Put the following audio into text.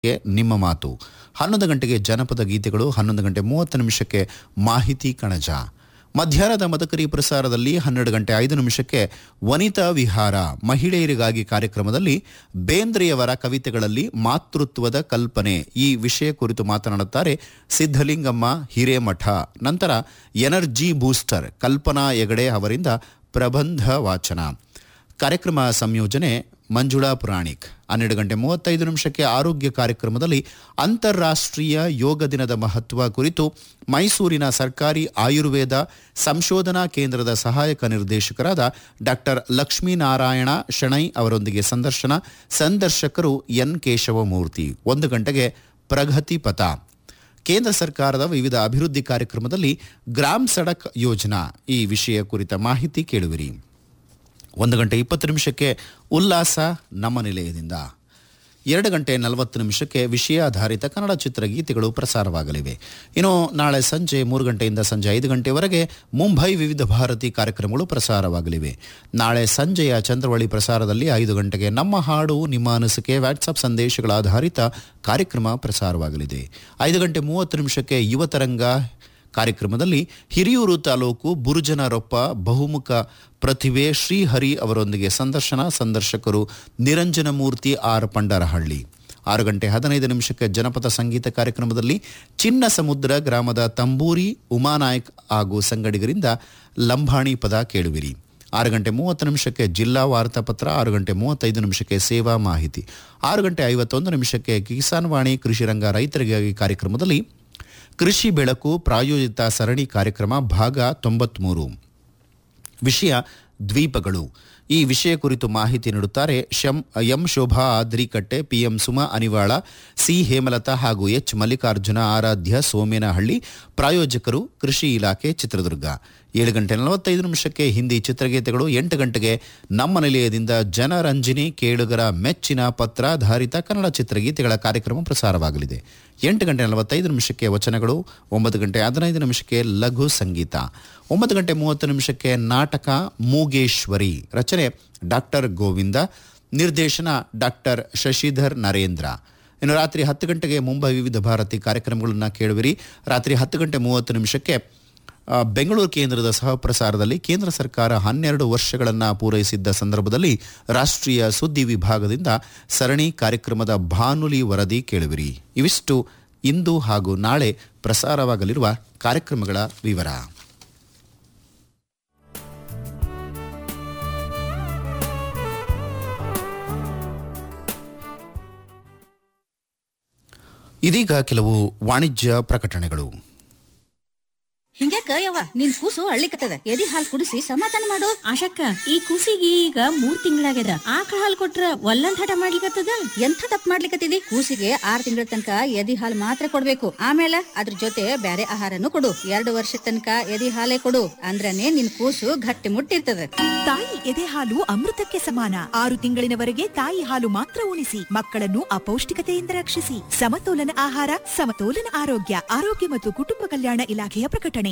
ಗೆ ನಿಮ್ಮ ಮಾತು ಹನ್ನೊಂದು ಗಂಟೆಗೆ ಜನಪದ ಗೀತೆಗಳು ಹನ್ನೊಂದು ಗಂಟೆ ಮೂವತ್ತು ನಿಮಿಷಕ್ಕೆ ಮಾಹಿತಿ ಕಣಜ ಮಧ್ಯಾಹ್ನದ ಮದಕರಿ ಪ್ರಸಾರದಲ್ಲಿ ಹನ್ನೆರಡು ಗಂಟೆ ಐದು ನಿಮಿಷಕ್ಕೆ ವನಿತಾ ವಿಹಾರ ಮಹಿಳೆಯರಿಗಾಗಿ ಕಾರ್ಯಕ್ರಮದಲ್ಲಿ ಬೇಂದ್ರೆಯವರ ಕವಿತೆಗಳಲ್ಲಿ ಮಾತೃತ್ವದ ಕಲ್ಪನೆ ಈ ವಿಷಯ ಕುರಿತು ಮಾತನಾಡುತ್ತಾರೆ ಸಿದ್ಧಲಿಂಗಮ್ಮ ಹಿರೇಮಠ ನಂತರ ಎನರ್ಜಿ ಬೂಸ್ಟರ್ ಕಲ್ಪನಾ ಹೆಗಡೆ ಅವರಿಂದ ಪ್ರಬಂಧ ವಾಚನ ಕಾರ್ಯಕ್ರಮ ಸಂಯೋಜನೆ ಮಂಜುಳಾ ಪುರಾಣಿಕ್ ಹನ್ನೆರಡು ಗಂಟೆ ಮೂವತ್ತೈದು ನಿಮಿಷಕ್ಕೆ ಆರೋಗ್ಯ ಕಾರ್ಯಕ್ರಮದಲ್ಲಿ ಅಂತಾರಾಷ್ಟ್ರೀಯ ಯೋಗ ದಿನದ ಮಹತ್ವ ಕುರಿತು ಮೈಸೂರಿನ ಸರ್ಕಾರಿ ಆಯುರ್ವೇದ ಸಂಶೋಧನಾ ಕೇಂದ್ರದ ಸಹಾಯಕ ನಿರ್ದೇಶಕರಾದ ಡಾಕ್ಟರ್ ಲಕ್ಷ್ಮೀನಾರಾಯಣ ಶೆಣೈ ಅವರೊಂದಿಗೆ ಸಂದರ್ಶನ ಸಂದರ್ಶಕರು ಎನ್ ಕೇಶವಮೂರ್ತಿ ಒಂದು ಗಂಟೆಗೆ ಪ್ರಗತಿ ಪಥ ಕೇಂದ್ರ ಸರ್ಕಾರದ ವಿವಿಧ ಅಭಿವೃದ್ಧಿ ಕಾರ್ಯಕ್ರಮದಲ್ಲಿ ಗ್ರಾಮ್ ಸಡಕ್ ಯೋಜನಾ ಈ ವಿಷಯ ಕುರಿತ ಮಾಹಿತಿ ಕೇಳುವಿರಿ ಒಂದು ಗಂಟೆ ಇಪ್ಪತ್ತು ನಿಮಿಷಕ್ಕೆ ಉಲ್ಲಾಸ ನಮ್ಮ ನಿಲಯದಿಂದ ಎರಡು ಗಂಟೆ ನಲವತ್ತು ನಿಮಿಷಕ್ಕೆ ವಿಷಯಾಧಾರಿತ ಕನ್ನಡ ಚಿತ್ರಗೀತೆಗಳು ಪ್ರಸಾರವಾಗಲಿವೆ ಇನ್ನು ನಾಳೆ ಸಂಜೆ ಮೂರು ಗಂಟೆಯಿಂದ ಸಂಜೆ ಐದು ಗಂಟೆವರೆಗೆ ಮುಂಬೈ ವಿವಿಧ ಭಾರತಿ ಕಾರ್ಯಕ್ರಮಗಳು ಪ್ರಸಾರವಾಗಲಿವೆ ನಾಳೆ ಸಂಜೆಯ ಚಂದ್ರವಳ್ಳಿ ಪ್ರಸಾರದಲ್ಲಿ ಐದು ಗಂಟೆಗೆ ನಮ್ಮ ಹಾಡು ನಿಮ್ಮ ಅನಿಸಿಕೆ ವಾಟ್ಸಪ್ ಸಂದೇಶಗಳ ಆಧಾರಿತ ಕಾರ್ಯಕ್ರಮ ಪ್ರಸಾರವಾಗಲಿದೆ ಐದು ಗಂಟೆ ಮೂವತ್ತು ನಿಮಿಷಕ್ಕೆ ಯುವತರಂಗ ಕಾರ್ಯಕ್ರಮದಲ್ಲಿ ಹಿರಿಯೂರು ತಾಲೂಕು ಬುರುಜನರೊಪ್ಪ ಬಹುಮುಖ ಪ್ರತಿಭೆ ಶ್ರೀಹರಿ ಅವರೊಂದಿಗೆ ಸಂದರ್ಶನ ಸಂದರ್ಶಕರು ನಿರಂಜನಮೂರ್ತಿ ಆರ್ ಪಂಡರಹಳ್ಳಿ ಆರು ಗಂಟೆ ಹದಿನೈದು ನಿಮಿಷಕ್ಕೆ ಜನಪದ ಸಂಗೀತ ಕಾರ್ಯಕ್ರಮದಲ್ಲಿ ಚಿನ್ನ ಸಮುದ್ರ ಗ್ರಾಮದ ತಂಬೂರಿ ಉಮಾನಾಯಕ್ ಹಾಗೂ ಸಂಗಡಿಗರಿಂದ ಲಂಬಾಣಿ ಪದ ಕೇಳುವಿರಿ ಆರು ಗಂಟೆ ಮೂವತ್ತು ನಿಮಿಷಕ್ಕೆ ಜಿಲ್ಲಾ ವಾರ್ತಾಪತ್ರ ಆರು ಗಂಟೆ ಮೂವತ್ತೈದು ನಿಮಿಷಕ್ಕೆ ಸೇವಾ ಮಾಹಿತಿ ಆರು ಗಂಟೆ ಐವತ್ತೊಂದು ನಿಮಿಷಕ್ಕೆ ಕಿಸಾನ್ ವಾಣಿ ಕೃಷಿ ರಂಗ ರೈತರಿಗಾಗಿ ಕಾರ್ಯಕ್ರಮದಲ್ಲಿ ಕೃಷಿ ಬೆಳಕು ಪ್ರಾಯೋಜಿತ ಸರಣಿ ಕಾರ್ಯಕ್ರಮ ಭಾಗ ತೊಂಬತ್ಮೂರು ವಿಷಯ ದ್ವೀಪಗಳು ಈ ವಿಷಯ ಕುರಿತು ಮಾಹಿತಿ ನೀಡುತ್ತಾರೆ ಶಂ M Shobha Adrikatte PM Suma Anivala C Hemalatha ಹಾಗೂ ಎಚ್ ಮಲ್ಲಿಕಾರ್ಜುನ ಆರಾಧ್ಯ ಸೋಮೇನಹಳ್ಳಿ ಪ್ರಾಯೋಜಕರು ಕೃಷಿ ಇಲಾಖೆ ಚಿತ್ರದುರ್ಗ ಏಳು ಗಂಟೆ ನಲವತ್ತೈದು ನಿಮಿಷಕ್ಕೆ ಹಿಂದಿ ಚಿತ್ರಗೀತೆಗಳು ಎಂಟು ಗಂಟೆಗೆ ನಮ್ಮ ನಿಲಯದಿಂದ ಜನರಂಜನಿ ಕೇಳುಗರ ಮೆಚ್ಚಿನ ಪತ್ರಾಧಾರಿತ ಕನ್ನಡ ಚಿತ್ರಗೀತೆಗಳ ಕಾರ್ಯಕ್ರಮ ಪ್ರಸಾರವಾಗಲಿದೆ ಎಂಟು ಗಂಟೆ ನಲವತ್ತೈದು ನಿಮಿಷಕ್ಕೆ ವಚನಗಳು ಒಂಬತ್ತು ಗಂಟೆ ಹದಿನೈದು ನಿಮಿಷಕ್ಕೆ ಲಘು ಸಂಗೀತ ಒಂಬತ್ತು ಗಂಟೆ ಮೂವತ್ತು ನಿಮಿಷಕ್ಕೆ ನಾಟಕ ಮೂಗೇಶ್ವರಿ ರಚನೆ ಡಾಕ್ಟರ್ ಗೋವಿಂದ ನಿರ್ದೇಶನ ಡಾಕ್ಟರ್ ಶಶಿಧರ್ ನರೇಂದ್ರ ಇನ್ನು ರಾತ್ರಿ ಹತ್ತು ಗಂಟೆಗೆ ಮುಂಬೈ ವಿವಿಧ ಭಾರತಿ ಕಾರ್ಯಕ್ರಮಗಳನ್ನು ಕೇಳುವಿರಿ ರಾತ್ರಿ ಹತ್ತು ಗಂಟೆ ಮೂವತ್ತು ನಿಮಿಷಕ್ಕೆ ಆ, ಬೆಂಗಳೂರು ಕೇಂದ್ರದ ಸಹ ಪ್ರಸಾರದಲ್ಲಿ ಕೇಂದ್ರ ಸರ್ಕಾರ ಹನ್ನೆರಡು ವರ್ಷಗಳನ್ನು ಪೂರೈಸಿದ್ದ ಸಂದರ್ಭದಲ್ಲಿ ರಾಷ್ಟ್ರೀಯ ಸುದ್ದಿ ವಿಭಾಗದಿಂದ ಸರಣಿ ಕಾರ್ಯಕ್ರಮದ ಬಾನುಲಿ ವರದಿ ಕೇಳುವಿರಿ ಇವಿಷ್ಟು ಇಂದು ಹಾಗೂ ನಾಳೆ ಪ್ರಸಾರವಾಗಲಿರುವ ಕಾರ್ಯಕ್ರಮಗಳ ವಿವರ ಇದೀಗ ಕೆಲವು ವಾಣಿಜ್ಯ ಪ್ರಕಟಣೆಗಳು ಹಿಂಗ್ಯಾಕ ಯವ್ವ ನಿನ್ ಕೂಸು ಅಳ್ಳಿಕತ್ತದ ಎದಿ ಹಾಲ್ ಕುಡಿಸಿ ಸಮಾಧಾನ ಮಾಡು ಆಶಕ್ಕ ಈ ಕೂಸಿಗೆ ಈಗ ಮೂರ್ ತಿಂಗಳಾಗ್ಯದ ಆಕಳ ಹಾಲ್ ಕೊಟ್ರ ಒಲ್ಲಂದ್ ಹಠ ಮಾಡ್ಲಿಕತ್ತದ ಎಂಥ ತಪ್ಪು ಮಾಡ್ಲಿಕತ್ತಿದಿ ಕೂಸಿಗೆ ಆರ್ ತಿಂಗಳ ತನಕ ಎದಿ ಹಾಲ್ ಮಾತ್ರ ಕೊಡ್ಬೇಕು ಆಮೇಲೆ ಅದ್ರ ಜೊತೆ ಬ್ಯಾರೆ ಆಹಾರನು ಕೊಡು ಎರಡು ವರ್ಷ ತನಕ ಎದಿ ಹಾಲೇ ಕೊಡು ಅಂದ್ರನೇ ನಿನ್ ಕೂಸು ಗಟ್ಟಿ ಮುಟ್ಟಿರ್ತದ ತಾಯಿ ಎದೆ ಹಾಲು ಅಮೃತಕ್ಕೆ ಸಮಾನ ಆರು ತಿಂಗಳಿನವರೆಗೆ ತಾಯಿ ಹಾಲು ಮಾತ್ರ ಉಣಿಸಿ ಮಕ್ಕಳನ್ನು ಅಪೌಷ್ಟಿಕತೆಯಿಂದ ರಕ್ಷಿಸಿ ಸಮತೋಲನ ಆಹಾರ ಸಮತೋಲನ ಆರೋಗ್ಯ ಆರೋಗ್ಯ ಮತ್ತು ಕುಟುಂಬ ಕಲ್ಯಾಣ ಇಲಾಖೆಯ ಪ್ರಕಟಣೆ